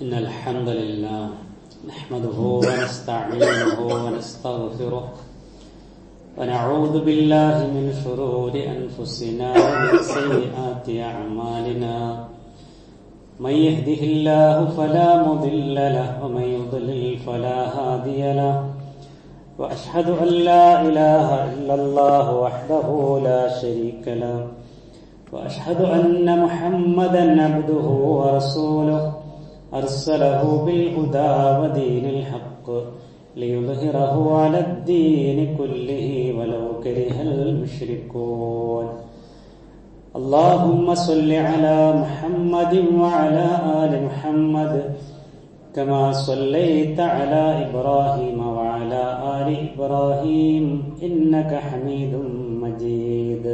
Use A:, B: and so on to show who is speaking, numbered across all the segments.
A: إن الحمد لله نحمده ونستعينه ونستغفره ونعوذ بالله من شرور أنفسنا ومن سيئات أعمالنا من يهده الله فلا مضل له ومن يضلل فلا هادي له وأشهد أن لا إله إلا الله وحده لا شريك له وأشهد أن محمدا عبده ورسوله أرسله بالهدى ودين الحق ليظهره على الدين كله ولو كره المشركون اللهم صل على محمد وعلى آل محمد كما صليت على إبراهيم وعلى آل إبراهيم إنك حميد مجيد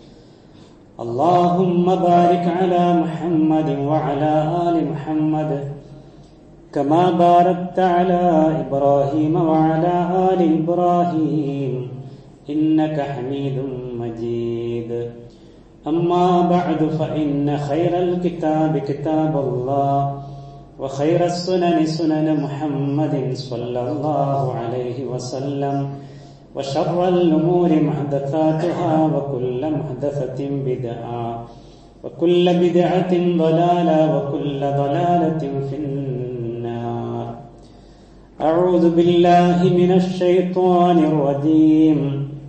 A: اللهم بارك على محمد وعلى آل محمد كما باركت على إبراهيم وعلى آل إبراهيم إنك حميد مجيد أما بعد فإن خير الكتاب كتاب الله وخير السنن سنن محمد صلى الله عليه وسلم وشر الأمور محدثاتها وكل محدثة بدعة وكل بدعة ضلالة وكل ضلالة في النار أعوذ بالله من الشيطان الرجيم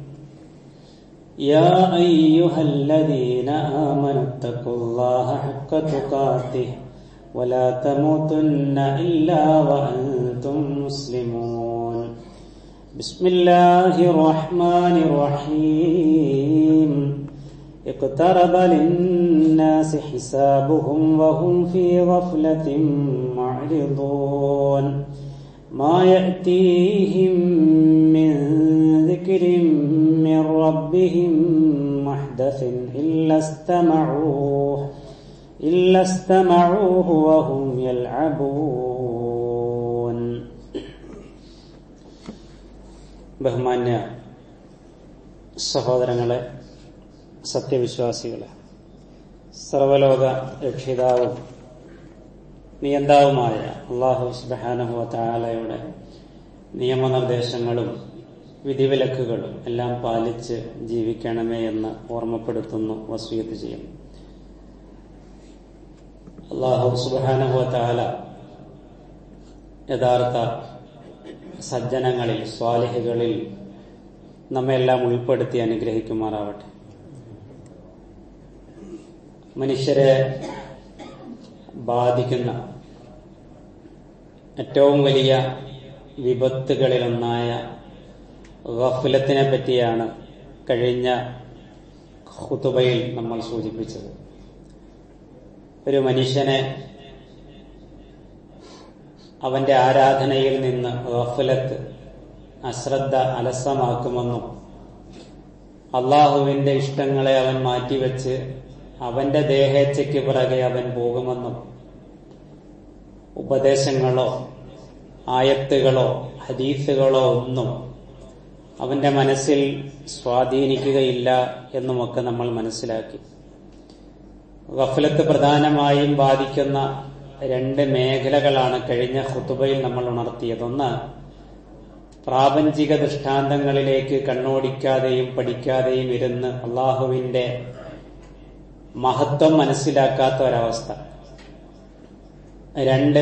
A: يا أيها الذين آمنوا اتقوا الله حق تقاته ولا تموتن إلا وأنتم مسلمون بسم الله الرحمن الرحيم اقترب للناس حسابهم وهم في غفلة معرضون ما يأتيهم من ذكر من ربهم محدث إلا استمعوه إلا استمعوه وهم يلعبون ബഹുമാന്യ സഹോദരങ്ങളെ സത്യവിശ്വാസികളെ സർവലോക രക്ഷിതാവും നിയന്താവുമായ അള്ളാഹു സുബാനഹുവ താലയുടെ നിയമനിർദ്ദേശങ്ങളും വിധിവിലക്കുകളും എല്ലാം പാലിച്ച് ജീവിക്കണമേ എന്ന് ഓർമ്മപ്പെടുത്തുന്നു വസൂയത്ത് ചെയ്യുന്നു അള്ളാഹു സുബാനഹുവ താല യഥാർത്ഥ സജ്ജനങ്ങളിൽ സ്വാലിഹുകളിൽ നമ്മെല്ലാം ഉൾപ്പെടുത്തി അനുഗ്രഹിക്കുമാറാവട്ടെ മനുഷ്യരെ ബാധിക്കുന്ന ഏറ്റവും വലിയ വിപത്തുകളിലൊന്നായ ഗഫലത്തിനെ പറ്റിയാണ് കഴിഞ്ഞ ഹുതുബയിൽ നമ്മൾ സൂചിപ്പിച്ചത് ഒരു മനുഷ്യനെ അവന്റെ ആരാധനയിൽ നിന്ന് ഗഫലത്ത് അശ്രദ്ധ അലസമാക്കുമെന്നും അള്ളാഹുവിന്റെ ഇഷ്ടങ്ങളെ അവൻ മാറ്റിവെച്ച് അവന്റെ ദേഹേച്ഛയ്ക്ക് പിറകെ അവൻ പോകുമെന്നും ഉപദേശങ്ങളോ ആയത്തുകളോ ഹദീസുകളോ ഒന്നും അവന്റെ മനസ്സിൽ സ്വാധീനിക്കുകയില്ല എന്നുമൊക്കെ നമ്മൾ മനസ്സിലാക്കി ഗഫലത്ത് പ്രധാനമായും ബാധിക്കുന്ന രണ്ട് മേഖലകളാണ് കഴിഞ്ഞ ഹുത്തുബയിൽ നമ്മൾ ഉണർത്തിയതൊന്ന് പ്രാപഞ്ചിക ദൃഷ്ടാന്തങ്ങളിലേക്ക് കണ്ണോടിക്കാതെയും പഠിക്കാതെയും ഇരുന്ന് അള്ളാഹുവിന്റെ മഹത്വം മനസ്സിലാക്കാത്ത ഒരവസ്ഥ രണ്ട്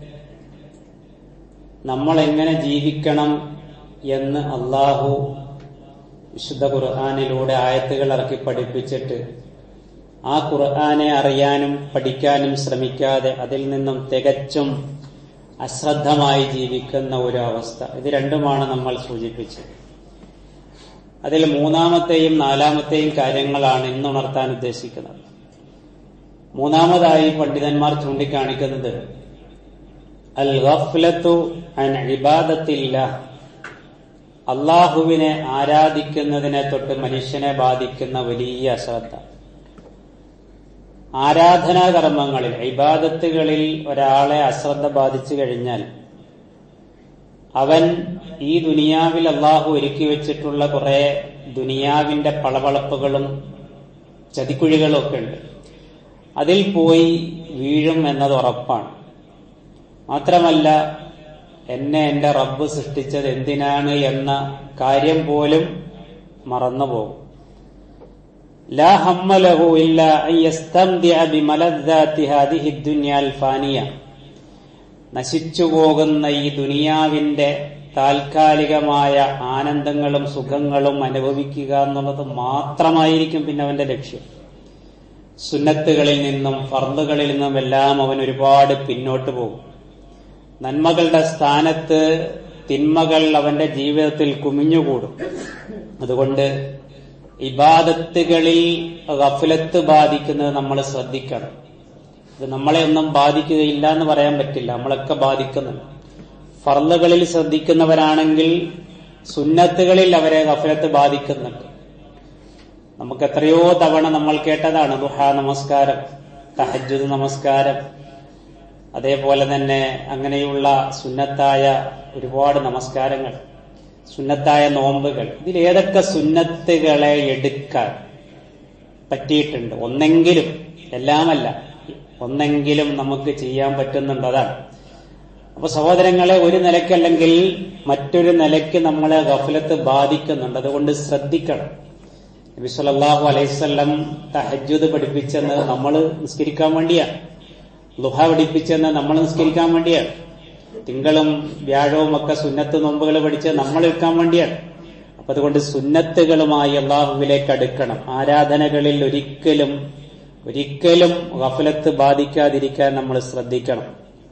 A: നമ്മൾ എങ്ങനെ ജീവിക്കണം എന്ന് അള്ളാഹു വിശുദ്ധ ഖുർആാനിലൂടെ ആയത്തുകൾ ഇറക്കി പഠിപ്പിച്ചിട്ട് ആ ഖുർആാനെ അറിയാനും പഠിക്കാനും ശ്രമിക്കാതെ അതിൽ നിന്നും തികച്ചും അശ്രദ്ധമായി ജീവിക്കുന്ന ഒരു അവസ്ഥ ഇത് രണ്ടുമാണ് നമ്മൾ സൂചിപ്പിച്ചത് അതിൽ മൂന്നാമത്തെയും നാലാമത്തെയും കാര്യങ്ങളാണ് ഇന്നുണർത്താൻ ഉദ്ദേശിക്കുന്നത് മൂന്നാമതായി പണ്ഡിതന്മാർ ചൂണ്ടിക്കാണിക്കുന്നത് അൽ ഗഫ്ലത്തു അൻ ഇബാദത്തില്ല അള്ളാഹുവിനെ ആരാധിക്കുന്നതിനെ തൊട്ട് മനുഷ്യനെ ബാധിക്കുന്ന വലിയ അശ്രദ്ധ ആരാധനാകർമ്മങ്ങളിൽ ഇബാദത്തുകളിൽ ഒരാളെ അശ്രദ്ധ ബാധിച്ചു കഴിഞ്ഞാൽ അവൻ ഈ ദുനിയാവിൽ അള്ളാഹു ഒരുക്കി വെച്ചിട്ടുള്ള കുറെ ദുനിയാവിന്റെ പളവളപ്പുകളും ചതിക്കുഴികളും ഒക്കെ ഉണ്ട് അതിൽ പോയി വീഴും എന്നത് ഉറപ്പാണ് മാത്രമല്ല എന്നെ എന്റെ റബ്ബ് സൃഷ്ടിച്ചത് എന്തിനാണ് എന്ന കാര്യം പോലും മറന്നുപോകും ലാ ഹമ്മലഹു ഇല്ല അൻ യസ്തംദിഅ ബിമലദ്ദാതി ഹാദിഹി ദുനിയാൽ ഫാനിയ നശിച്ചു പോകുന്ന ഈ ദുനിയാവിന്റെ താൽക്കാലികമായ ആനന്ദങ്ങളും സുഖങ്ങളും അനുഭവിക്കുക എന്നുള്ളത് മാത്രമായിരിക്കും പിന്നെ അവന്റെ ലക്ഷ്യം സുന്നത്തുകളിൽ നിന്നും ഫർദുകളിൽ നിന്നും എല്ലാം അവൻ ഒരുപാട് പിന്നോട്ട് പോകും നന്മകളുടെ സ്ഥാനത്ത് തിന്മകൾ അവന്റെ ജീവിതത്തിൽ കുമിഞ്ഞുകൂടും അതുകൊണ്ട് ഇബാദത്തുകളിൽ ഗഫലത്ത് ബാധിക്കുന്നത് നമ്മൾ ശ്രദ്ധിക്കണം ഇത് നമ്മളെ ഒന്നും ബാധിക്കുകയില്ല എന്ന് പറയാൻ പറ്റില്ല നമ്മളൊക്കെ ബാധിക്കുന്നുണ്ട് ഫർളുകളിൽ ശ്രദ്ധിക്കുന്നവരാണെങ്കിൽ സുന്നത്തുകളിൽ അവരെ ഗഫലത്ത് ബാധിക്കുന്നുണ്ട് നമുക്ക് എത്രയോ തവണ നമ്മൾ കേട്ടതാണ് ദുഹ നമസ്കാരം തഹജുദ് നമസ്കാരം അതേപോലെ തന്നെ അങ്ങനെയുള്ള സുന്നത്തായ ഒരുപാട് നമസ്കാരങ്ങൾ സുന്നത്തായ നോമ്പുകൾ ഇതിലേതൊക്കെ സുന്നത്തുകളെ എടുക്കാൻ പറ്റിയിട്ടുണ്ട് ഒന്നെങ്കിലും എല്ലാമല്ല ഒന്നെങ്കിലും നമുക്ക് ചെയ്യാൻ പറ്റുന്നുണ്ട് അതാണ് അപ്പൊ സഹോദരങ്ങളെ ഒരു നിലയ്ക്കല്ലെങ്കിൽ മറ്റൊരു നിലയ്ക്ക് നമ്മളെ ഗഫലത്ത് ബാധിക്കുന്നുണ്ട് അതുകൊണ്ട് ശ്രദ്ധിക്കണം നബി സല്ലല്ലാഹു അലൈവല്ലം തഹജ്ജുദ് പഠിപ്പിച്ചെന്ന് നമ്മൾ നിസ്കരിക്കാൻ വേണ്ടിയാണ് ലുഹ പഠിപ്പിച്ചെന്ന് നമ്മൾ നിസ്കരിക്കാൻ വേണ്ടിയാണ് തിങ്കളും വ്യാഴവും ഒക്കെ സുന്നത്ത് നോമ്പുകൾ പഠിച്ച് നമ്മൾ എടുക്കാൻ വേണ്ടിയാണ് അപ്പൊ അതുകൊണ്ട് സുന്നത്തുകളുമായി അള്ളാഹുവിലേക്ക് അടുക്കണം ആരാധനകളിൽ ഒരിക്കലും ഒരിക്കലും ഗഫലത്ത് ബാധിക്കാതിരിക്കാൻ നമ്മൾ ശ്രദ്ധിക്കണം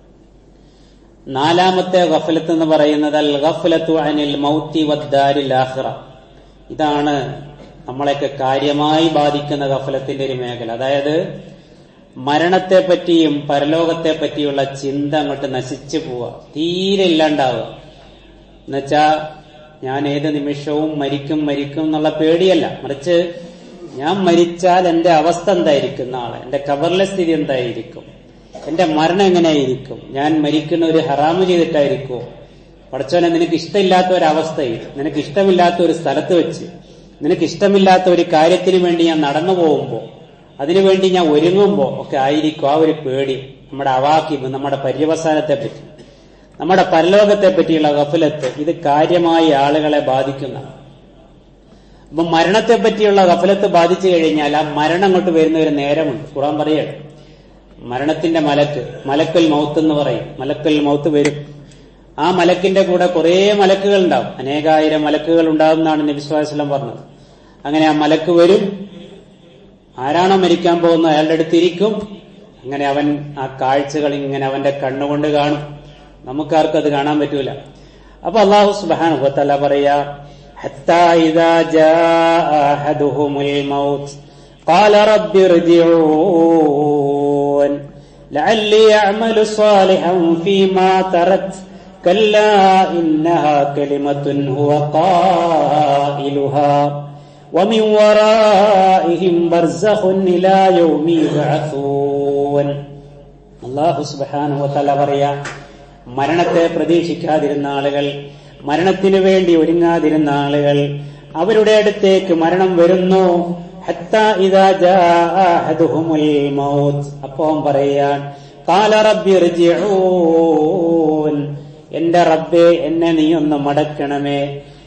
A: നാലാമത്തെ ഗഫലത്ത് എന്ന് പറയുന്നത് അൽ ഗഫലത്തു അനിൽ മൗത്തി വദ്ദാരിൽ ആഖിറ ഇതാണ് നമ്മളെയൊക്കെ കാര്യമായി ബാധിക്കുന്ന ഗഫലത്തിന്റെ ഒരു മേഖല അതായത് മരണത്തെ പറ്റിയും പരലോകത്തെ പറ്റിയുള്ള ചിന്ത അങ്ങോട്ട് നശിച്ചു പോവുക തീരെ ഇല്ലാണ്ടാവുക എന്നുവെച്ചാ ഞാൻ ഏത് നിമിഷവും മരിക്കും മരിക്കും എന്നുള്ള പേടിയല്ല മറിച്ച് ഞാൻ മരിച്ചാൽ എന്റെ അവസ്ഥ എന്തായിരിക്കും നാളെ എന്റെ കബറിലെ സ്ഥിതി എന്തായിരിക്കും എന്റെ മരണം എങ്ങനെയായിരിക്കും ഞാൻ മരിക്കുന്ന ഒരു ഹറാമ് ചെയ്തിട്ടായിരിക്കുമോ പഠിച്ചവനെ നിനക്ക് ഇഷ്ടമില്ലാത്ത ഒരവസ്ഥയിൽ നിനക്ക് ഇഷ്ടമില്ലാത്ത ഒരു സ്ഥലത്ത് വെച്ച് നിനക്ക് ഇഷ്ടമില്ലാത്ത ഒരു കാര്യത്തിന് വേണ്ടി ഞാൻ നടന്നു പോകുമ്പോൾ അതിനുവേണ്ടി ഞാൻ ഒരുങ്ങുമ്പോൾ ഒക്കെ ആയിരിക്കും ആ ഒരു പേടി നമ്മുടെ അവാക്കിബ് നമ്മുടെ പര്യവസാനത്തെ പറ്റി നമ്മുടെ പരലോകത്തെ പറ്റിയുള്ള ഗഫലത്ത് ഇത് കാര്യമായി ആളുകളെ ബാധിക്കുന്ന അപ്പൊ മരണത്തെ പറ്റിയുള്ള ഗഫലത്ത് ബാധിച്ചു കഴിഞ്ഞാൽ ആ മരണം അങ്ങോട്ട് വരുന്ന ഒരു നേരമുണ്ട് ഖുറാൻ പറയണം മരണത്തിന്റെ മലക്ക് മലക്കൽ മൗത്ത് എന്ന് പറയും മലക്കൽ മൗത്ത് വരും ആ മലക്കിന്റെ കൂടെ കുറെ മലക്കുകൾ ഉണ്ടാവും അനേകായിരം മലക്കുകൾ ഉണ്ടാവും എന്നാണ് നബിസ്വാസ്ലം പറഞ്ഞത് അങ്ങനെ ആ മലക്ക് വരും ആരാണോ മരിക്കാൻ പോകുന്നത് അയാളുടെ അടുത്തിരിക്കും അങ്ങനെ അവൻ ആ കാഴ്ചകൾ ഇങ്ങനെ അവന്റെ കണ്ണുകൊണ്ട് കാണും നമുക്കാർക്കും അത് കാണാൻ പറ്റൂല അപ്പൊ അള്ളാഹു സുബാൻ ഹുത്തല്ല പറയാ حتى إذا جاء أحدهم الموت قال رب ارجعون لعلي أعمل صالحا فيما تركت كلا إنها كلمة هو قائلها ومن ورائهم برزخ إلى يوم يبعثون അള്ളാഹു സുബാനു തല പറയാ മരണത്തെ പ്രതീക്ഷിക്കാതിരുന്ന ആളുകൾ മരണത്തിനു വേണ്ടി ഒരുങ്ങാതിരുന്ന ആളുകൾ അവരുടെ അടുത്തേക്ക് മരണം വരുന്നു അപ്പോ പറയാൻ എന്റെ റബ്ബെ എന്നെ നീ ഒന്ന് മടക്കണമേ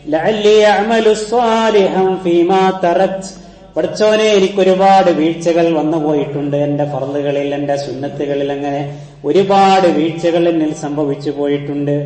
A: പഠിച്ചോനെ എനിക്കൊരുപാട് വീഴ്ചകൾ വന്നുപോയിട്ടുണ്ട് എന്റെ ഫർളുകളിൽ എന്റെ സുന്നത്തുകളിൽ അങ്ങനെ ഒരുപാട് വീഴ്ചകൾ എന്നിൽ സംഭവിച്ചു പോയിട്ടുണ്ട്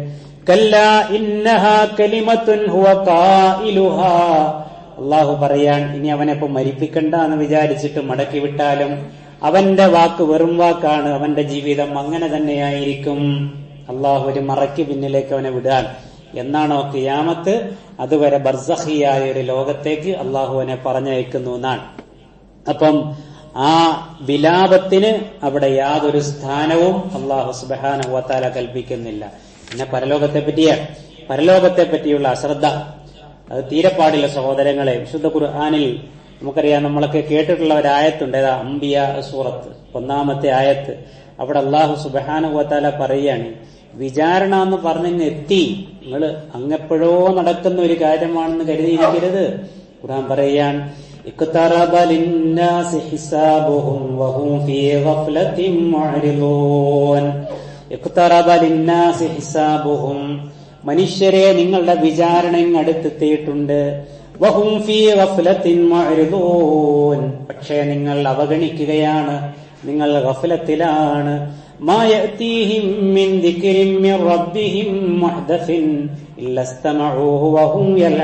A: അള്ളാഹു പറയാൻ ഇനി അവനെ ഇപ്പൊ മരിപ്പിക്കണ്ട എന്ന് വിചാരിച്ചിട്ട് മടക്കി വിട്ടാലും അവന്റെ വാക്ക് വെറും വാക്കാണ് അവന്റെ ജീവിതം അങ്ങനെ തന്നെയായിരിക്കും അള്ളാഹു ഒരു മറയ്ക്ക് പിന്നിലേക്ക് അവനെ വിടാൻ എന്നാണോ കിയാമത്ത് അതുവരെ ബർസഹിയായ ഒരു ലോകത്തേക്ക് അള്ളാഹുവിനെ പറഞ്ഞയക്കുന്നു എന്നാണ് അപ്പം ആ വിലാപത്തിന് അവിടെ യാതൊരു സ്ഥാനവും അള്ളാഹു സുബാന വത്താല കൽപ്പിക്കുന്നില്ല പിന്നെ പരലോകത്തെ പറ്റിയാണ് പരലോകത്തെ പറ്റിയുള്ള അശ്രദ്ധ അത് തീരെപ്പാടില്ല സഹോദരങ്ങളെ വിശുദ്ധ ഖുർആാനിൽ നമുക്കറിയാം നമ്മളൊക്കെ കേട്ടിട്ടുള്ള ഒരു ആയത്തുണ്ട് ഏതാ അംബിയ സൂറത്ത് ഒന്നാമത്തെ ആയത്ത് അവിടെ അള്ളാഹു സുബാനുവത്താല പറയാണ് വിചാരണ എന്ന് പറഞ്ഞിങ്ങ് എത്തി നിങ്ങൾ അങ്ങെപ്പോഴോ നടക്കുന്ന ഒരു കാര്യമാണെന്ന് കരുതിയിരിക്കരുത് ഖുർആൻ പറയാൻ اقترب للناس حسابهم وهم في غفلة معرضون ഇഖ്തറബ ലിന്നാസി ഹിസാബുഹും മനുഷ്യരെ നിങ്ങളുടെ വിചാരണ ഇങ്ങ് അടുത്തെത്തിയിട്ടുണ്ട് വഹും ഫീ ഗഫ്ലത്തിൻ മുഅ്രിദൂൻ പക്ഷേ നിങ്ങൾ അവഗണിക്കുകയാണ് നിങ്ങൾ ഗഫലത്തിലാണ് ما يأتيهم من ذكر من ربهم محدث إلا استمعوه وهم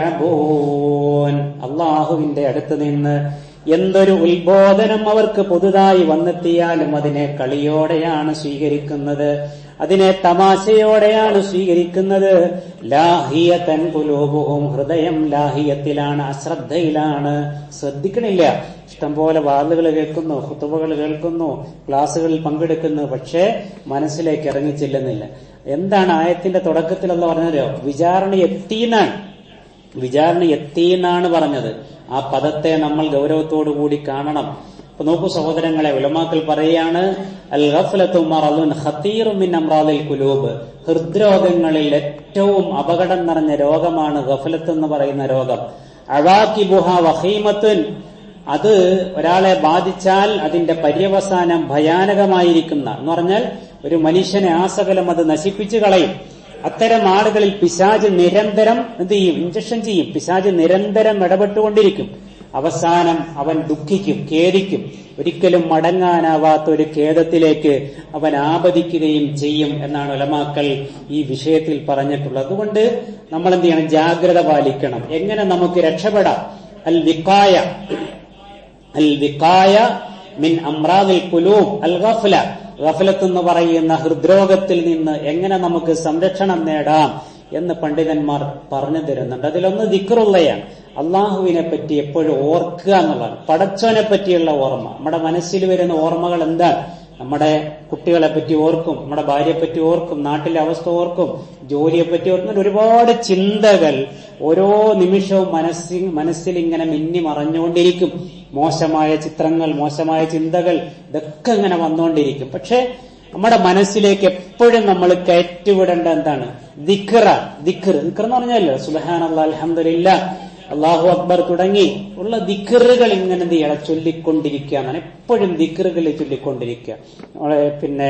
A: يلعبون അള്ളാഹുവിന്റെ അടുത്ത് നിന്ന് എന്തൊരു ഉത്ബോധനം അവർക്ക് പുതുതായി വന്നെത്തിയാലും അതിനെ കളിയോടെയാണ് സ്വീകരിക്കുന്നത് അതിനെ തമാശയോടെയാണ് സ്വീകരിക്കുന്നത് ലാഹിയത്തൻ കുലോബുഹും ഹൃദയം ലാഹിയത്തിലാണ് അശ്രദ്ധയിലാണ് ശ്രദ്ധിക്കണില്ല ഇഷ്ടംപോലെ വാതുകൾ കേൾക്കുന്നു ഹുത്തുബകൾ കേൾക്കുന്നു ക്ലാസ്സുകളിൽ പങ്കെടുക്കുന്നു പക്ഷേ മനസ്സിലേക്ക് ഇറങ്ങിച്ചെല്ലുന്നില്ല എന്താണ് ആയത്തിന്റെ തുടക്കത്തിൽ എന്ന് പറഞ്ഞല്ലോ വിചാരണ എത്തിയെന്നാണ് വിചാരണ എത്തിയെന്നാണ് പറഞ്ഞത് ആ പദത്തെ നമ്മൾ ഗൗരവത്തോടു കൂടി കാണണം അപ്പൊ നോക്കൂ സഹോദരങ്ങളെ ഉലമാക്കൾ പറയാണ് അൽ ഖത്തീറുമിൻ അമ്രാദിൽ കുലൂബ് ഹൃദ്രോഗങ്ങളിൽ ഏറ്റവും അപകടം നിറഞ്ഞ രോഗമാണ് ഗഫലത്ത് എന്ന് പറയുന്ന രോഗം അവാക്കിബുഹ വഹീമത്തുൻ അത് ഒരാളെ ബാധിച്ചാൽ അതിന്റെ പര്യവസാനം ഭയാനകമായിരിക്കുന്ന എന്ന് പറഞ്ഞാൽ ഒരു മനുഷ്യനെ ആസകലം അത് നശിപ്പിച്ചു കളയും അത്തരം ആളുകളിൽ പിശാജ് നിരന്തരം എന്ത് ചെയ്യും ഇഞ്ചക്ഷൻ ചെയ്യും പിശാജ് നിരന്തരം ഇടപെട്ടുകൊണ്ടിരിക്കും അവസാനം അവൻ ദുഃഖിക്കും ഖേദിക്കും ഒരിക്കലും മടങ്ങാനാവാത്ത ഒരു ഖേദത്തിലേക്ക് അവൻ ആപതിക്കുകയും ചെയ്യും എന്നാണ് ഉലമാക്കൾ ഈ വിഷയത്തിൽ പറഞ്ഞിട്ടുള്ളത് അതുകൊണ്ട് നമ്മൾ എന്ത് ചെയ്യണം ജാഗ്രത പാലിക്കണം എങ്ങനെ നമുക്ക് രക്ഷപ്പെടാം അൽ വിക്കായ അൽ വിക്കായ മിൻ അമ്രാദിൽ കുലൂബ് അൽ ഗഫല ഗഫലത്ത് എന്ന് പറയുന്ന ഹൃദ്രോഗത്തിൽ നിന്ന് എങ്ങനെ നമുക്ക് സംരക്ഷണം നേടാം എന്ന് പണ്ഡിതന്മാർ പറഞ്ഞു തരുന്നുണ്ട് അതിലൊന്ന് ദിക്റുള്ളയാണ് അള്ളാഹുവിനെ പറ്റി എപ്പോഴും ഓർക്കുക എന്നുള്ളതാണ് പടച്ചോനെ പറ്റിയുള്ള ഓർമ്മ നമ്മുടെ മനസ്സിൽ വരുന്ന ഓർമ്മകൾ എന്താണ് നമ്മുടെ കുട്ടികളെ പറ്റി ഓർക്കും നമ്മുടെ ഭാര്യയെ പറ്റി ഓർക്കും നാട്ടിലെ അവസ്ഥ ഓർക്കും ജോലിയെ പറ്റി ഓർക്കും ഒരുപാട് ചിന്തകൾ ഓരോ നിമിഷവും മനസ്സിൽ മനസ്സിൽ ഇങ്ങനെ മിന്നി മറഞ്ഞുകൊണ്ടിരിക്കും മോശമായ ചിത്രങ്ങൾ മോശമായ ചിന്തകൾ ഇതൊക്കെ ഇങ്ങനെ വന്നുകൊണ്ടിരിക്കും പക്ഷെ നമ്മുടെ മനസ്സിലേക്ക് എപ്പോഴും നമ്മൾ കയറ്റിവിടേണ്ട എന്താണ് ദിക്റ ദിക്ർ ദിക്ർ എന്ന് പറഞ്ഞല്ലോ സുബഹാൻ അള്ളാഹ് അലഹമില്ല അള്ളാഹു അക്ബർ തുടങ്ങി ഉള്ള ദിക്കറുകൾ ഇങ്ങനെ എന്ത് ചെയ്യണം ചൊല്ലിക്കൊണ്ടിരിക്കുക എന്നാണ് എപ്പോഴും ദിക്കറുകൾ ചൊല്ലിക്കൊണ്ടിരിക്കുക നമ്മളെ പിന്നെ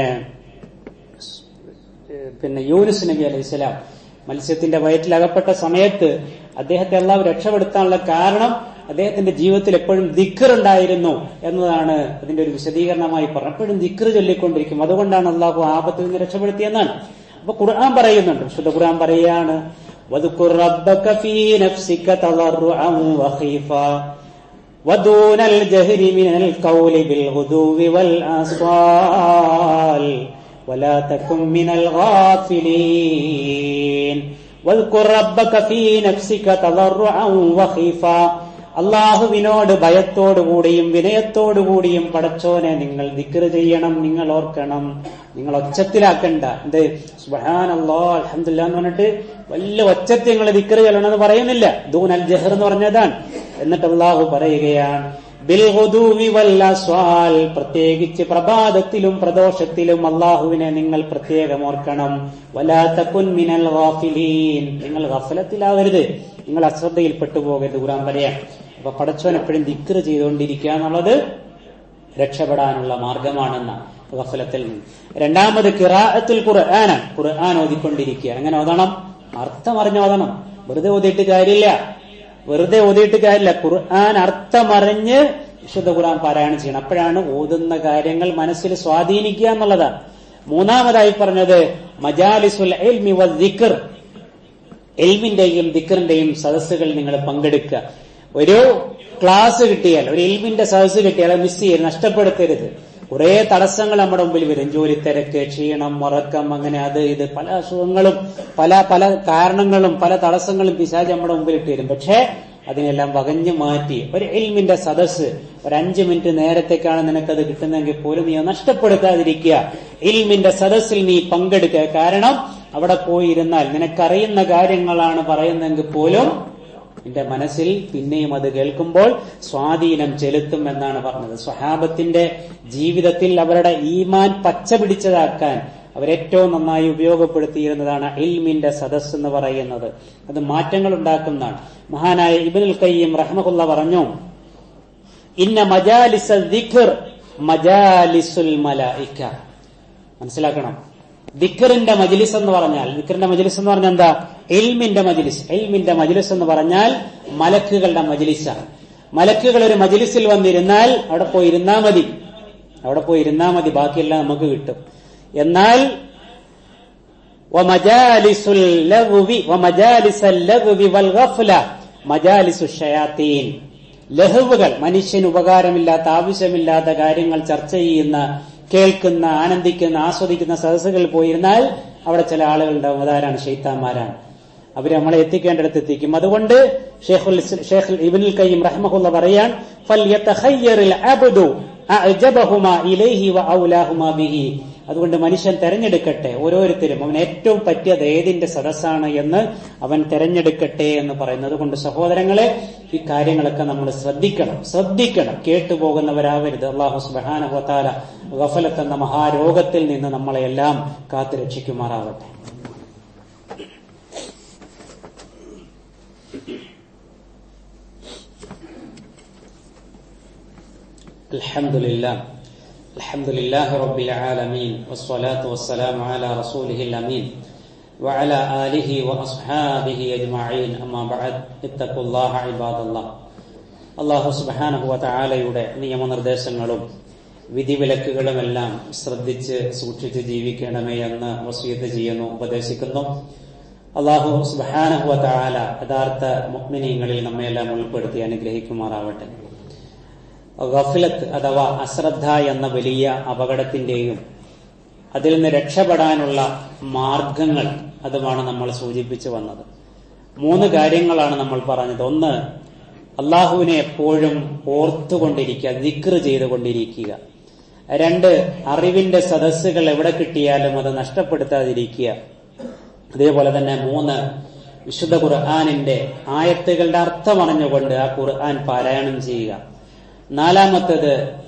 A: പിന്നെ യൂനുസ് നബി അലൈഹി സ്വലാം മത്സ്യത്തിന്റെ വയറ്റിൽ അകപ്പെട്ട സമയത്ത് അദ്ദേഹത്തെ അള്ളാഹു രക്ഷപ്പെടുത്താനുള്ള കാരണം അദ്ദേഹത്തിന്റെ ജീവിതത്തിൽ എപ്പോഴും ദിക്കർ ഉണ്ടായിരുന്നു എന്നതാണ് അതിന്റെ ഒരു വിശദീകരണമായി പറഞ്ഞു എപ്പോഴും ദിക്കർ ചൊല്ലിക്കൊണ്ടിരിക്കും അതുകൊണ്ടാണ് അള്ളാഹു ആപത്തിൽ നിന്ന് രക്ഷപ്പെടുത്തിയെന്നാണ് അപ്പൊ ഖുർആൻ പറയുന്നുണ്ട് വിശുദ്ധ ഖുർആൻ പറയാണ് واذكر ربك في نفسك تضرعا وخيفا ودون الجهر من القول بالغدو والآصال ولا تكن من الغافلين واذكر ربك في نفسك تضرعا وخيفا അള്ളാഹുവിനോട് ഭയത്തോടുകൂടിയും വിനയത്തോടുകൂടിയും പടച്ചോനെ നിങ്ങൾ ദിക്റ് ചെയ്യണം നിങ്ങൾ ഓർക്കണം നിങ്ങൾ ഒച്ചത്തിലാക്കണ്ട എന്ത് സുബഹാൻ അള്ളാ അലഹമില്ല എന്ന് പറഞ്ഞിട്ട് വലിയ ഒച്ചത്തിൽ നിങ്ങൾ ദിക്റ് ചെല്ലണമെന്ന് പറയുന്നില്ല ദൂൻ അൽ ജഹർ എന്ന് പറഞ്ഞതാണ് എന്നിട്ട് അള്ളാഹു പറയുകയാണ് ബിൽഹുദൂവി വല്ലസ്വാൽ പ്രത്യേകിച്ച് പ്രഭാതത്തിലും പ്രദോഷത്തിലും അള്ളാഹുവിനെ നിങ്ങൾ പ്രത്യേകം ഓർക്കണം വലാത്ത കുൻമിനൽ ഗാഫിലീൻ നിങ്ങൾ ഗഫലത്തിലാവരുത് നിങ്ങൾ അശ്രദ്ധയിൽ പെട്ടുപോകരുത് ഖുറാൻ പറയാം അപ്പൊ പടച്ചോൻ എപ്പോഴും ദിക്റ് ചെയ്തുകൊണ്ടിരിക്കുക എന്നുള്ളത് രക്ഷപ്പെടാനുള്ള മാർഗമാണെന്ന ഗഫലത്തിൽ നിന്ന് രണ്ടാമത് കിറാഅത്തുൽ ഖുർആനാണ് ഖുർആൻ ഓതിക്കൊണ്ടിരിക്കുക അങ്ങനെ ഓതണം അർത്ഥം അറിഞ്ഞ് ഓതണം വെറുതെ ഓതിയിട്ട് കാര്യമില്ല വെറുതെ ഓതിയിട്ട് കാര്യമില്ല ഖുർആൻ അർത്ഥമറിഞ്ഞ് വിശുദ്ധ ഖുർആൻ പാരായണം ചെയ്യണം അപ്പോഴാണ് ഓതുന്ന കാര്യങ്ങൾ മനസ്സിൽ സ്വാധീനിക്കുക എന്നുള്ളതാണ് മൂന്നാമതായി പറഞ്ഞത് മജാലിസുൽ ഇൽമി വദ്ദിക്ർ എൽമിന്റെയും ദിക്കറിന്റെയും സദസ്സുകൾ നിങ്ങൾ പങ്കെടുക്കുക ഒരു ക്ലാസ് കിട്ടിയാൽ ഒരു എൽമിന്റെ സദസ്സ് കിട്ടിയാൽ അത് മിസ് ചെയ്യരുത് നഷ്ടപ്പെടുത്തരുത് കുറെ തടസ്സങ്ങൾ നമ്മുടെ മുമ്പിൽ വരും ജോലി തിരക്ക് ക്ഷീണം ഉറക്കം അങ്ങനെ അത് ഇത് പല അസുഖങ്ങളും പല പല കാരണങ്ങളും പല തടസ്സങ്ങളും പിശാജ് നമ്മുടെ മുമ്പിൽ ഇട്ട് വരും പക്ഷേ അതിനെല്ലാം വകഞ്ഞു മാറ്റി ഒരു എൽമിന്റെ സദസ്സ് ഒരു അഞ്ചു മിനിറ്റ് നേരത്തേക്കാണ് നിനക്കത് കിട്ടുന്നതെങ്കിൽ പോലും നീ നഷ്ടപ്പെടുത്താതിരിക്കുക എൽമിന്റെ സദസ്സിൽ നീ പങ്കെടുക്കുക കാരണം അവിടെ പോയിരുന്നാൽ നിനക്കറിയുന്ന കാര്യങ്ങളാണ് പറയുന്നതെങ്കിൽ പോലും നിന്റെ മനസ്സിൽ പിന്നെയും അത് കേൾക്കുമ്പോൾ സ്വാധീനം ചെലുത്തും എന്നാണ് പറഞ്ഞത് സ്വഹാബത്തിന്റെ ജീവിതത്തിൽ അവരുടെ ഈമാൻ പച്ച പിടിച്ചതാക്കാൻ അവരേറ്റവും നന്നായി ഉപയോഗപ്പെടുത്തിയിരുന്നതാണ് ഇൽമിന്റെ സദസ് എന്ന് പറയുന്നത് അത് മാറ്റങ്ങൾ ഉണ്ടാക്കുന്നതാണ് മഹാനായ ഇബിനുൽ കയ്യം റഹ്മഹുല്ല പറഞ്ഞു ഇന്ന മജാലിസ ദിഖർ മജാലിസുൽ മലായിക്ക മനസ്സിലാക്കണം ദിക്കറിന്റെ മജിലിസ് എന്ന് പറഞ്ഞാൽ ദിക്കറിന്റെ മജിലിസ് എന്ന് പറഞ്ഞാൽ എന്താ എൽമിന്റെ മജിലിസ് എൽമിന്റെ മജിലിസ് എന്ന് പറഞ്ഞാൽ മലക്കുകളുടെ മജിലിസാണ് മലക്കുകൾ ഒരു മജിലിസിൽ വന്നിരുന്നാൽ അവിടെ പോയി ഇരുന്നാ മതി അവിടെ പോയി ഇരുന്നാ മതി ബാക്കിയെല്ലാം നമുക്ക് കിട്ടും എന്നാൽ ومجالس اللغو ومجالس اللغو والغفلة مجالس الشياطين ലഹുവുകൾ മനുഷ്യന് ഉപകാരമില്ലാത്ത ആവശ്യമില്ലാത്ത കാര്യങ്ങൾ ചർച്ച ചെയ്യുന്ന കേൾക്കുന്ന ആനന്ദിക്കുന്ന ആസ്വദിക്കുന്ന സദസ്സുകളിൽ പോയിരുന്നാൽ അവിടെ ചില ആളുകളുടെ അവതാരാണ് ഷെയ്ത്താന്മാരാണ് അവർ നമ്മളെ എത്തിക്കേണ്ടിടത്ത് എത്തിക്കും അതുകൊണ്ട് ഷേഖുൽ ഷേഖ് ഇബ്നുൽ കയ്യിം റഹ്മഹുല്ല പറയാൻ ഫൽയതഖയ്യറിൽ അബ്ദു അഅജബഹുമാ ഇലൈഹി വഔലാഹുമാ ബിഹി അതുകൊണ്ട് മനുഷ്യൻ തെരഞ്ഞെടുക്കട്ടെ ഓരോരുത്തരും അവൻ ഏറ്റവും പറ്റിയത് ഏതിന്റെ സദസ്സാണ് എന്ന് അവൻ തെരഞ്ഞെടുക്കട്ടെ എന്ന് പറയുന്നത് കൊണ്ട് സഹോദരങ്ങളെ ഈ കാര്യങ്ങളൊക്കെ നമ്മൾ ശ്രദ്ധിക്കണം ശ്രദ്ധിക്കണം കേട്ടുപോകുന്നവരാവരുത് അള്ളാഹു സുബാനഹുത്താല ഗഫലത്ത് എന്ന മഹാരോഗത്തിൽ നിന്ന് നമ്മളെല്ലാം കാത്തു രക്ഷിക്കുമാറാവട്ടെ الحمد لله الحمد لله رب العالمين والصلاة والسلام على رسوله الأمين وعلى آله وأصحابه أجمعين أما بعد اتقوا الله عباد الله അള്ളാഹു സുബാനഹുവ താലയുടെ നിയമനിർദ്ദേശങ്ങളും വിധിവിലക്കുകളുമെല്ലാം ശ്രദ്ധിച്ച് സൂക്ഷിച്ച് ജീവിക്കണമേ എന്ന് വസീത്ത് ചെയ്യുന്നു ഉപദേശിക്കുന്നു അള്ളാഹു സുബാനഹുവ താല യഥാർത്ഥ മുഗ്മിനീങ്ങളിൽ നമ്മയെല്ലാം ഉൾപ്പെടുത്തി അനുഗ്രഹിക്കുമാറാവട്ടെ ഗഫലത്ത് അഥവാ അശ്രദ്ധ എന്ന വലിയ അപകടത്തിന്റെയും അതിൽ നിന്ന് രക്ഷപ്പെടാനുള്ള മാർഗങ്ങൾ അതുമാണ് നമ്മൾ സൂചിപ്പിച്ചു വന്നത് മൂന്ന് കാര്യങ്ങളാണ് നമ്മൾ പറഞ്ഞത് ഒന്ന് അള്ളാഹുവിനെ എപ്പോഴും ഓർത്തുകൊണ്ടിരിക്കുക ദിക്ർ ചെയ്തുകൊണ്ടിരിക്കുക രണ്ട് അറിവിന്റെ സദസ്സുകൾ എവിടെ കിട്ടിയാലും അത് നഷ്ടപ്പെടുത്താതിരിക്കുക അതേപോലെ തന്നെ മൂന്ന് വിശുദ്ധ ഖുർആാനിന്റെ ആയത്തുകളുടെ അർത്ഥം അറിഞ്ഞുകൊണ്ട് ആ ഖുർആൻ പാരായണം ചെയ്യുക നാലാമത്തത്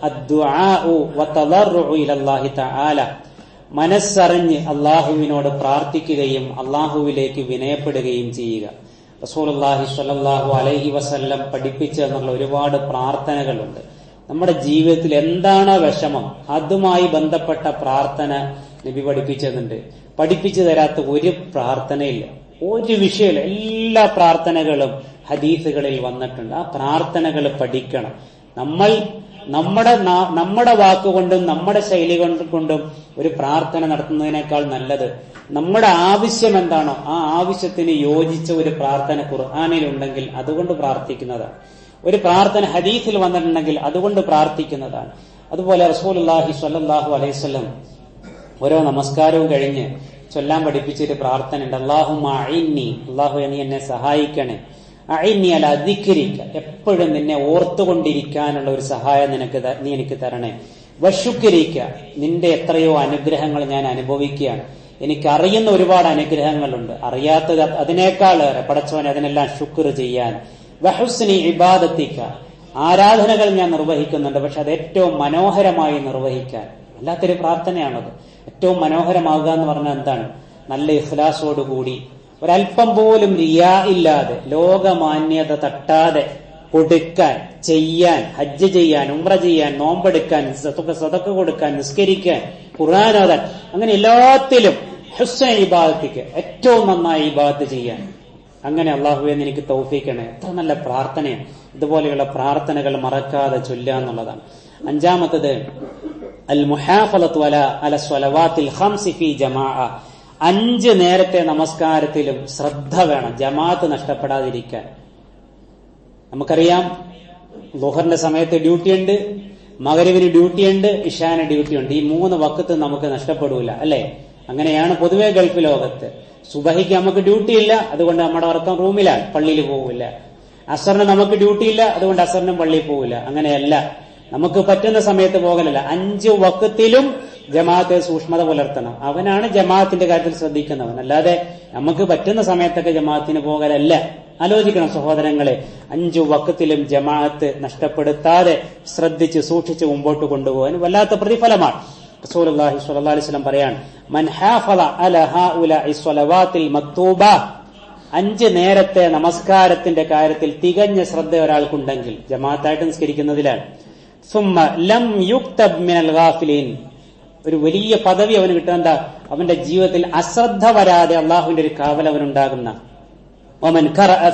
A: മനസ്സറിഞ്ഞ് അള്ളാഹുവിനോട് പ്രാർത്ഥിക്കുകയും അള്ളാഹുവിലേക്ക് വിനയപ്പെടുകയും ചെയ്യുക റസൂലുള്ളാഹി സ്വല്ലല്ലാഹു അലൈഹി വസല്ലം പഠിപ്പിച്ചു എന്നുള്ള ഒരുപാട് പ്രാർത്ഥനകളുണ്ട് നമ്മുടെ ജീവിതത്തിൽ എന്താണോ വിഷമം അതുമായി ബന്ധപ്പെട്ട പ്രാർത്ഥന നബി പഠിപ്പിച്ചതുണ്ട് പഠിപ്പിച്ചു തരാത്ത ഒരു പ്രാർത്ഥനയില്ല ഒരു വിഷയമില്ല എല്ലാ പ്രാർത്ഥനകളും ഹദീസുകളിൽ വന്നിട്ടുണ്ട് ആ പ്രാർത്ഥനകൾ പഠിക്കണം നമ്മൾ നമ്മുടെ നമ്മുടെ വാക്കുകൊണ്ടും നമ്മുടെ ശൈലി കൊണ്ടും ഒരു പ്രാർത്ഥന നടത്തുന്നതിനേക്കാൾ നല്ലത് നമ്മുടെ ആവശ്യം എന്താണോ ആ ആവശ്യത്തിന് യോജിച്ച ഒരു പ്രാർത്ഥന ഖുർആാനിൽ ഉണ്ടെങ്കിൽ അതുകൊണ്ട് പ്രാർത്ഥിക്കുന്നതാണ് ഒരു പ്രാർത്ഥന ഹദീസിൽ വന്നിട്ടുണ്ടെങ്കിൽ അതുകൊണ്ട് പ്രാർത്ഥിക്കുന്നതാണ് അതുപോലെ റസൂലുല്ലാഹി സ്വല്ലല്ലാഹു അലൈവല്ലം ഓരോ നമസ്കാരവും കഴിഞ്ഞ് ചൊല്ലാൻ പഠിപ്പിച്ചൊരു പ്രാർത്ഥന ഉണ്ട് അള്ളാഹു അഴിന്നി അള്ളാഹു നീ എന്നെ സഹായിക്കണേ അഴിന്നി അല്ല അധികരിക്ക എപ്പോഴും നിന്നെ ഓർത്തുകൊണ്ടിരിക്കാനുള്ള ഒരു സഹായം നിനക്ക് നീ എനിക്ക് തരണേ വശുക്കരിക്ക നിന്റെ എത്രയോ അനുഗ്രഹങ്ങൾ ഞാൻ അനുഭവിക്കുകയാണ് എനിക്ക് അറിയുന്ന ഒരുപാട് അനുഗ്രഹങ്ങളുണ്ട് അറിയാത്തത് അതിനേക്കാളേറെ പടച്ചവനെ അതിനെല്ലാം ശുക്ർ ചെയ്യാൻ വഹുസ്നി ഇബാദത്തിക്ക ആരാധനകൾ ഞാൻ നിർവഹിക്കുന്നുണ്ട് പക്ഷെ അത് ഏറ്റവും മനോഹരമായി നിർവഹിക്കാൻ വല്ലാത്തൊരു പ്രാർത്ഥനയാണത് ഏറ്റവും മനോഹരമാകുക എന്ന് പറഞ്ഞാൽ എന്താണ് നല്ല ഇഖ്ലാസോടുകൂടി ഒരല്പം പോലും റിയാ ഇല്ലാതെ ലോകമാന്യത തട്ടാതെ കൊടുക്കാൻ ചെയ്യാൻ ഹജ്ജ് ചെയ്യാൻ ഉമ്ര ചെയ്യാൻ നോമ്പെടുക്കാൻ സതക്ക് കൊടുക്കാൻ നിസ്കരിക്കാൻ ഖുർആാനോദാൻ അങ്ങനെ എല്ലാത്തിലും ഹുസ്സൻ ഇബാദത്തിക്ക് ഏറ്റവും നന്നായി ഇബാദത്ത് ചെയ്യാൻ അങ്ങനെ അള്ളാഹുവെ എനിക്ക് തൗഫീക്കണേ എത്ര നല്ല പ്രാർത്ഥനയാണ് ഇതുപോലെയുള്ള പ്രാർത്ഥനകൾ മറക്കാതെ ചൊല്ലുക എന്നുള്ളതാണ് അഞ്ചാമത്തത് അൽ മുഹാഫലത്തു അല അല സ്വലവാത്തിൽ ഹംസി ഫി ജമാ അഞ്ച് നേരത്തെ നമസ്കാരത്തിലും ശ്രദ്ധ വേണം ജമാഅത്ത് നഷ്ടപ്പെടാതിരിക്കാൻ നമുക്കറിയാം ലുഹറിന്റെ സമയത്ത് ഡ്യൂട്ടി ഉണ്ട് മകരവിന് ഡ്യൂട്ടി ഉണ്ട് ഇഷാന് ഡ്യൂട്ടി ഉണ്ട് ഈ മൂന്ന് വക്കത്ത് നമുക്ക് നഷ്ടപ്പെടൂല അല്ലെ അങ്ങനെയാണ് പൊതുവെ ഗൾഫ് ലോകത്ത് സുബഹിക്ക് നമുക്ക് ഡ്യൂട്ടി ഇല്ല അതുകൊണ്ട് നമ്മുടെ ഉറക്കം റൂമിലാണ് പള്ളിയിൽ പോകില്ല അസറിന് നമുക്ക് ഡ്യൂട്ടി ഇല്ല അതുകൊണ്ട് അസറിനും പള്ളിയിൽ പോകില്ല അങ്ങനെയല്ല നമുക്ക് പറ്റുന്ന സമയത്ത് പോകലല്ല അഞ്ച് വക്കത്തിലും ജമാഅത്തെ സൂക്ഷ്മത പുലർത്തണം അവനാണ് ജമാഅത്തിന്റെ കാര്യത്തിൽ ശ്രദ്ധിക്കുന്നവൻ അല്ലാതെ നമുക്ക് പറ്റുന്ന സമയത്തൊക്കെ ജമാഅത്തിന് പോകലല്ല ആലോചിക്കണം സഹോദരങ്ങളെ അഞ്ചു വക്കത്തിലും ജമാഅത്ത് നഷ്ടപ്പെടുത്താതെ ശ്രദ്ധിച്ച് സൂക്ഷിച്ച് മുമ്പോട്ട് കൊണ്ടുപോകാൻ വല്ലാത്ത പ്രതിഫലമാണ് റസൂലുള്ളാഹി സ്വല്ലല്ലാഹി അലൈഹി വസല്ലം പറയാണ് മൻ ഹാഫള അല ഹൗലഇ സ്വലവാത്തിൽ മക്തൂബ അഞ്ച് നേരത്തെ നമസ്കാരത്തിന്റെ കാര്യത്തിൽ തികഞ്ഞ ശ്രദ്ധ ഒരാൾക്കുണ്ടെങ്കിൽ ജമാഅത്തായിട്ട് നിസ്കരിക്കുന്നതിലാണ് സുമ്മ ലം യുക്തബ് മിനൽ ഗാഫിലീൻ ഒരു വലിയ പദവി അവന് കിട്ടുക എന്താ അവന്റെ ജീവിതത്തിൽ അശ്രദ്ധ വരാതെ അള്ളാഹുവിന്റെ ഒരു കാവൽ അവനുണ്ടാകുന്ന ഒമൻ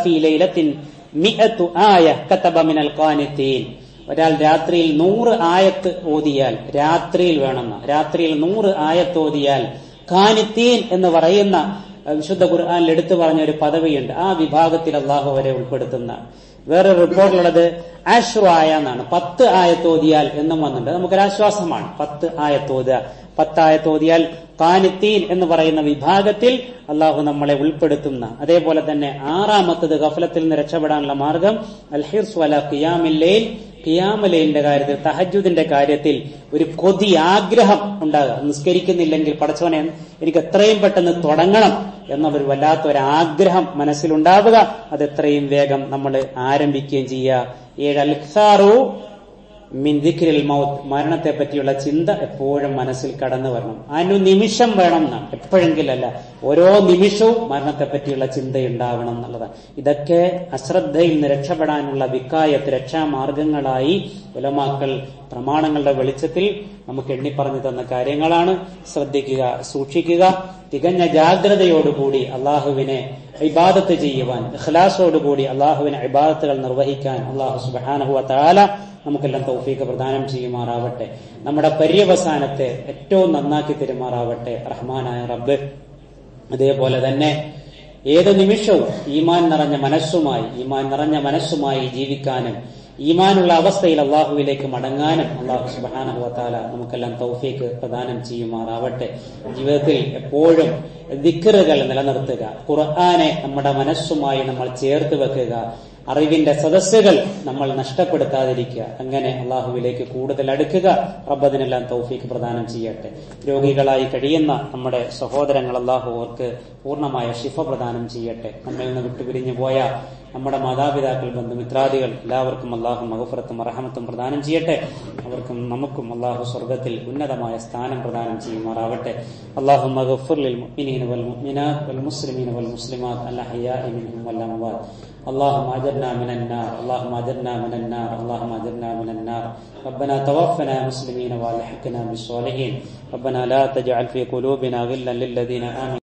A: ഒരാൾ രാത്രിയിൽ നൂറ് ആയത്ത് ഓതിയാൽ രാത്രിയിൽ വേണമെന്ന രാത്രിയിൽ നൂറ് ആയത്ത് ഓതിയാൽ കാനിത്തീൻ എന്ന് പറയുന്ന വിശുദ്ധ ഖുർആാനിൽ എടുത്തു പറഞ്ഞ ഒരു പദവിയുണ്ട് ആ വിഭാഗത്തിൽ അള്ളാഹു അവരെ ഉൾപ്പെടുത്തുന്ന വേറൊരു റിപ്പോർട്ടിലുള്ളത് ആശ്വായ എന്നാണ് പത്ത് ആയത്തോതിയാൽ എന്നും വന്നിട്ടുണ്ട് നമുക്കൊരാശ്വാസമാണ് പത്ത് ആയത്തോതുക പത്തായത്തോതിയാൽ കാനിത്തീൻ എന്ന് പറയുന്ന വിഭാഗത്തിൽ അള്ളാഹു നമ്മളെ ഉൾപ്പെടുത്തുന്ന അതേപോലെ തന്നെ ആറാമത്തത് ഗഫലത്തിൽ നിന്ന് രക്ഷപ്പെടാനുള്ള മാർഗം അൽഹിർസ് വല ഖിയാമില്ലയിൽ ഖിയാമലയിന്റെ കാര്യത്തിൽ തഹജുദിന്റെ കാര്യത്തിൽ ഒരു കൊതി ആഗ്രഹം ഉണ്ടാകുക നിസ്കരിക്കുന്നില്ലെങ്കിൽ പടച്ചവനെ എനിക്ക് എത്രയും പെട്ടെന്ന് തുടങ്ങണം എന്നൊരു വല്ലാത്തൊരു ആഗ്രഹം മനസ്സിലുണ്ടാവുക അത് എത്രയും വേഗം നമ്മൾ ആരംഭിക്കുകയും ചെയ്യുക ഏഴ് അൽഖാറു മിൻ ദിക്രിൽ മൗത്ത് മരണത്തെ പറ്റിയുള്ള ചിന്ത എപ്പോഴും മനസ്സിൽ കടന്നു വരണം അനു നിമിഷം വേണം എന്നാണ് എപ്പോഴെങ്കിലല്ല ഓരോ നിമിഷവും മരണത്തെ പറ്റിയുള്ള ചിന്തയുണ്ടാവണം എന്നുള്ളതാണ് ഇതൊക്കെ അശ്രദ്ധയിൽ നിന്ന് രക്ഷപ്പെടാനുള്ള വിക്കായത്ത് രക്ഷാമാർഗങ്ങളായി ഉലമാക്കൾ പ്രമാണങ്ങളുടെ വെളിച്ചത്തിൽ നമുക്ക് എണ്ണിപ്പറഞ്ഞു തന്ന കാര്യങ്ങളാണ് ശ്രദ്ധിക്കുക സൂക്ഷിക്കുക തികഞ്ഞ ജാഗ്രതയോടുകൂടി അള്ളാഹുവിനെ ഇബാദത്ത് ചെയ്യുവാൻ ഇഖ്ലാസോടുകൂടി അള്ളാഹുവിനെ ഇബാദത്തുകൾ നിർവഹിക്കാൻ അള്ളാഹു സുബാനഹുവ താല നമുക്കെല്ലാം തൗഫീഖ് പ്രദാനം ചെയ്യുമാറാവട്ടെ നമ്മുടെ പര്യവസാനത്തെ ഏറ്റവും നന്നാക്കി പെരുമാറാവട്ടെ റഹ്മാനായ റബ്ബ് അതേപോലെ തന്നെ ഏത് നിമിഷവും ഈമാൻ നിറഞ്ഞ മനസ്സുമായി ഈമാൻ നിറഞ്ഞ മനസ്സുമായി ജീവിക്കാനും ഈമാനുള്ള അവസ്ഥയിൽ അള്ളാഹുവിലേക്ക് മടങ്ങാനും അള്ളാഹു സുബാനുഭവത്താല നമുക്കെല്ലാം തൗഫീക്ക് പ്രദാനം ചെയ്യുമാറാവട്ടെ ജീവിതത്തിൽ എപ്പോഴും ദിക്കറുകൾ നിലനിർത്തുക ഖുർആാനെ നമ്മുടെ മനസ്സുമായി നമ്മൾ ചേർത്ത് വെക്കുക അറിവിന്റെ സദസ്സുകൾ നമ്മൾ നഷ്ടപ്പെടുത്താതിരിക്കുക അങ്ങനെ അള്ളാഹുവിലേക്ക് കൂടുതൽ അടുക്കുക റബ്ബതിനെല്ലാം തൗഫീക്ക് പ്രദാനം ചെയ്യട്ടെ രോഗികളായി കഴിയുന്ന നമ്മുടെ സഹോദരങ്ങൾ അള്ളാഹു അവർക്ക് പൂർണ്ണമായ ശിഫ പ്രദാനം ചെയ്യട്ടെ നമ്മിൽ നിന്ന് വിട്ടുപിരിഞ്ഞു പോയ നമ്മുടെ മാതാപിതാക്കൾ ബന്ധുമിത്രാദികൾ എല്ലാവർക്കും അള്ളാഹു മഹഫറത്തും അറഹമത്തും പ്രദാനം ചെയ്യട്ടെ അവർക്കും നമുക്കും അള്ളാഹു സ്വർഗത്തിൽ ഉന്നതമായ സ്ഥാനം പ്രദാനം ചെയ്യുമാറാവട്ടെ അള്ളാഹു മഹഫുറിൽ മുഅ്മിനീന വൽ മുഅ്മിനാത്ത് വൽ മുസ്ലിമീന വൽ മുസ്ലിമാത്ത് അല്ലഹയ്യാഇ മിൻഹും വൽ അംവാത്ത് اللهم اجرنا من النار اللهم اجرنا من النار اللهم اجرنا من النار ربنا توفنا مسلمين والحقنا بالصالحين ربنا لا تجعل في قلوبنا غلا للذين امنوا